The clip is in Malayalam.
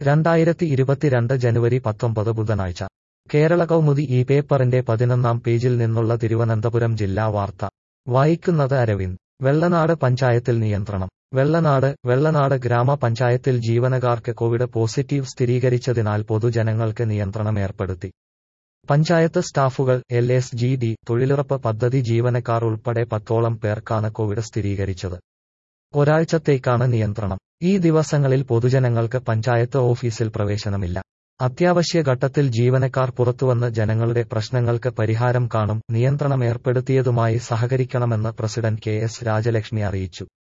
രണ്ടായിരത്തി ഇരുപത്തിരണ്ട് ജനുവരി പത്തൊമ്പത് ബുധനാഴ്ച കേരള കൗമുദി ഈ പേപ്പറിന്റെ പതിനൊന്നാം പേജിൽ നിന്നുള്ള തിരുവനന്തപുരം ജില്ലാ വാർത്ത വായിക്കുന്നത് അരവിന്ദ് വെള്ളനാട് പഞ്ചായത്തിൽ നിയന്ത്രണം വെള്ളനാട് വെള്ളനാട് ഗ്രാമപഞ്ചായത്തിൽ ജീവനക്കാർക്ക് കോവിഡ് പോസിറ്റീവ് സ്ഥിരീകരിച്ചതിനാൽ പൊതുജനങ്ങൾക്ക് നിയന്ത്രണം ഏർപ്പെടുത്തി പഞ്ചായത്ത് സ്റ്റാഫുകൾ എൽ എസ് ജി ഡി തൊഴിലുറപ്പ് പദ്ധതി ജീവനക്കാർ ഉൾപ്പെടെ പത്തോളം പേർക്കാണ് കോവിഡ് സ്ഥിരീകരിച്ചത് ഒരാഴ്ചത്തേക്കാണ് നിയന്ത്രണം ഈ ദിവസങ്ങളിൽ പൊതുജനങ്ങൾക്ക് പഞ്ചായത്ത് ഓഫീസിൽ പ്രവേശനമില്ല അത്യാവശ്യ ഘട്ടത്തിൽ ജീവനക്കാർ പുറത്തുവന്ന് ജനങ്ങളുടെ പ്രശ്നങ്ങൾക്ക് പരിഹാരം കാണും നിയന്ത്രണം ഏർപ്പെടുത്തിയതുമായി സഹകരിക്കണമെന്ന് പ്രസിഡന്റ് കെ എസ് രാജലക്ഷ്മി അറിയിച്ചു